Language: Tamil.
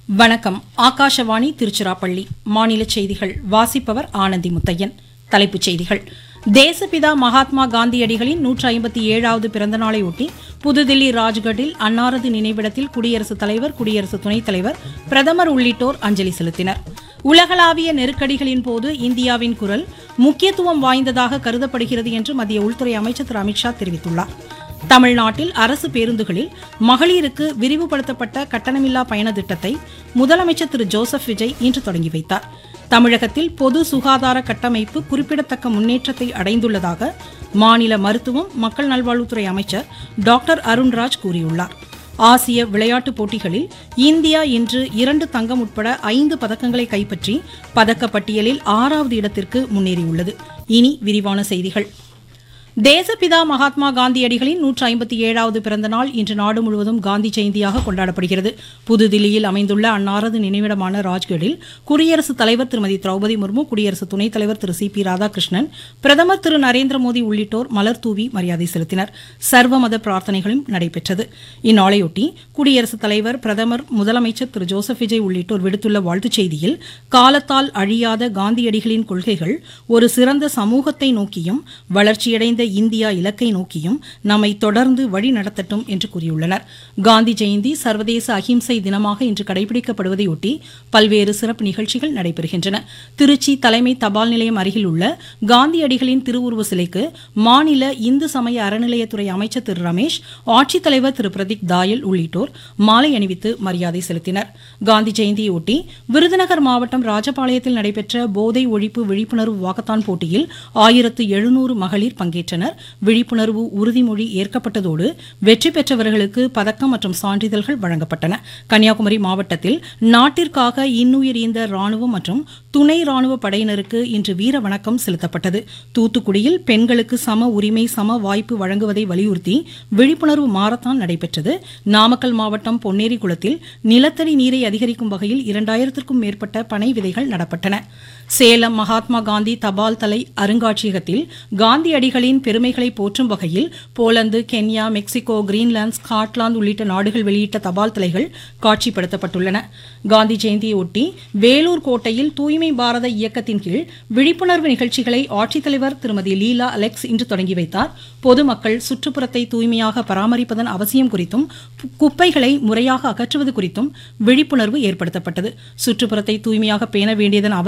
வணக்கம் ஆகாஷவாணி திருச்சிராப்பள்ளி மாநில செய்திகள் வாசிப்பவர் ஆனந்தி முத்தையன் தலைப்புச் செய்திகள் தேசப்பிதா மகாத்மா காந்தியடிகளின் நூற்று ஐம்பத்தி ஏழாவது பிறந்தநாளையொட்டி புதுதில்லி ராஜ்கட்டில் அன்னாரது நினைவிடத்தில் குடியரசுத் தலைவர் குடியரசு துணைத் தலைவர் பிரதமர் உள்ளிட்டோர் அஞ்சலி செலுத்தினர் உலகளாவிய நெருக்கடிகளின் போது இந்தியாவின் குரல் முக்கியத்துவம் வாய்ந்ததாக கருதப்படுகிறது என்று மத்திய உள்துறை அமைச்சர் திரு அமித்ஷா தெரிவித்துள்ளார் தமிழ்நாட்டில் அரசு பேருந்துகளில் மகளிருக்கு விரிவுபடுத்தப்பட்ட கட்டணமில்லா பயண திட்டத்தை முதலமைச்சர் திரு ஜோசப் விஜய் இன்று தொடங்கி வைத்தார் தமிழகத்தில் பொது சுகாதார கட்டமைப்பு குறிப்பிடத்தக்க முன்னேற்றத்தை அடைந்துள்ளதாக மாநில மருத்துவம் மக்கள் நல்வாழ்வுத்துறை அமைச்சர் டாக்டர் அருண்ராஜ் கூறியுள்ளார் ஆசிய விளையாட்டுப் போட்டிகளில் இந்தியா இன்று இரண்டு தங்கம் உட்பட ஐந்து பதக்கங்களை கைப்பற்றி பதக்கப்பட்டியலில் ஆறாவது இடத்திற்கு முன்னேறியுள்ளது இனி விரிவான செய்திகள் தேசப்பிதா மகாத்மா காந்தியடிகளின் நூற்று ஐம்பத்தி ஏழாவது பிறந்த நாள் இன்று நாடு முழுவதும் காந்தி ஜெயந்தியாக கொண்டாடப்படுகிறது புதுதில்லியில் அமைந்துள்ள அன்னாரது நினைவிடமான ராஜ்கட்டில் குடியரசுத் தலைவர் திருமதி திரௌபதி முர்மு குடியரசு துணைத் தலைவர் திரு சி பி ராதாகிருஷ்ணன் பிரதமர் திரு நரேந்திர மோடி உள்ளிட்டோர் மலர் தூவி மரியாதை செலுத்தினர் சர்வமத பிரார்த்தனைகளும் நடைபெற்றது இந்நாளையொட்டி குடியரசுத் தலைவர் பிரதமர் முதலமைச்சர் திரு ஜோசப் விஜய் உள்ளிட்டோர் விடுத்துள்ள வாழ்த்துச் செய்தியில் காலத்தால் அழியாத காந்தியடிகளின் கொள்கைகள் ஒரு சிறந்த சமூகத்தை நோக்கியும் வளர்ச்சியடைந்த இந்தியா இலக்கை நோக்கியும் நம்மை தொடர்ந்து வழி நடத்தட்டும் என்று கூறியுள்ளனர் காந்தி ஜெயந்தி சர்வதேச அஹிம்சை தினமாக இன்று கடைபிடிக்கப்படுவதையொட்டி பல்வேறு சிறப்பு நிகழ்ச்சிகள் நடைபெறுகின்றன திருச்சி தலைமை தபால் நிலையம் அருகில் உள்ள காந்தியடிகளின் திருவுருவ சிலைக்கு மாநில இந்து சமய அறநிலையத்துறை அமைச்சர் திரு ரமேஷ் ஆட்சித்தலைவர் திரு பிரதீக் தாயல் உள்ளிட்டோர் மாலை அணிவித்து மரியாதை செலுத்தினர் காந்தி ஜெயந்தியொட்டி விருதுநகர் மாவட்டம் ராஜபாளையத்தில் நடைபெற்ற போதை ஒழிப்பு விழிப்புணர்வு வாக்கத்தான் போட்டியில் ஆயிரத்து எழுநூறு மகளிர் பங்கேற்றனர் விழிப்புணர்வு உறுதிமொழி ஏற்கப்பட்டதோடு வெற்றி பெற்றவர்களுக்கு பதக்கம் மற்றும் சான்றிதழ்கள் வழங்கப்பட்டன கன்னியாகுமரி மாவட்டத்தில் நாட்டிற்காக இன்னுயிர் ஈந்த ராணுவம் மற்றும் துணை ராணுவ படையினருக்கு இன்று வீர வணக்கம் செலுத்தப்பட்டது தூத்துக்குடியில் பெண்களுக்கு சம உரிமை சம வாய்ப்பு வழங்குவதை வலியுறுத்தி விழிப்புணர்வு மாரத்தான் நடைபெற்றது நாமக்கல் மாவட்டம் பொன்னேரி குளத்தில் நிலத்தடி நீரை அதிகரிக்கும் வகையில் இரண்டாயிரத்திற்கும் மேற்பட்ட பனை விதைகள் நடப்பட்டன சேலம் மகாத்மா காந்தி தபால் தலை அருங்காட்சியகத்தில் காந்தியடிகளின் பெருமைகளை போற்றும் வகையில் Poland Kenya Mexico Greenland Scotland உள்ளிட்ட நாடுகள் வெளியிட்ட தபால் தலைகள் காட்சிப்படுத்தப்பட்டுள்ளன காந்தி ஜெயந்தியொட்டி வேலூர் கோட்டையில் தூய்மை பாரத இயக்கத்தின் கீழ் விழிப்புணர்வு நிகழ்ச்சிகளை ஆட்சித்தலைவர் திருமதி லீலா அலெக்ஸ் இன்று தொடங்கி வைத்தார் பொதுமக்கள் சுற்றுப்புறத்தை தூய்மையாக பராமரிப்பதன் அவசியம் குறித்தும் குப்பைகளை முறையாக அகற்றுவது குறித்தும் விழிப்புணர்வு ஏற்படுத்தப்பட்டது சுற்றுப்புறத்தை தூய்மையாக பேண வேண்டியதன்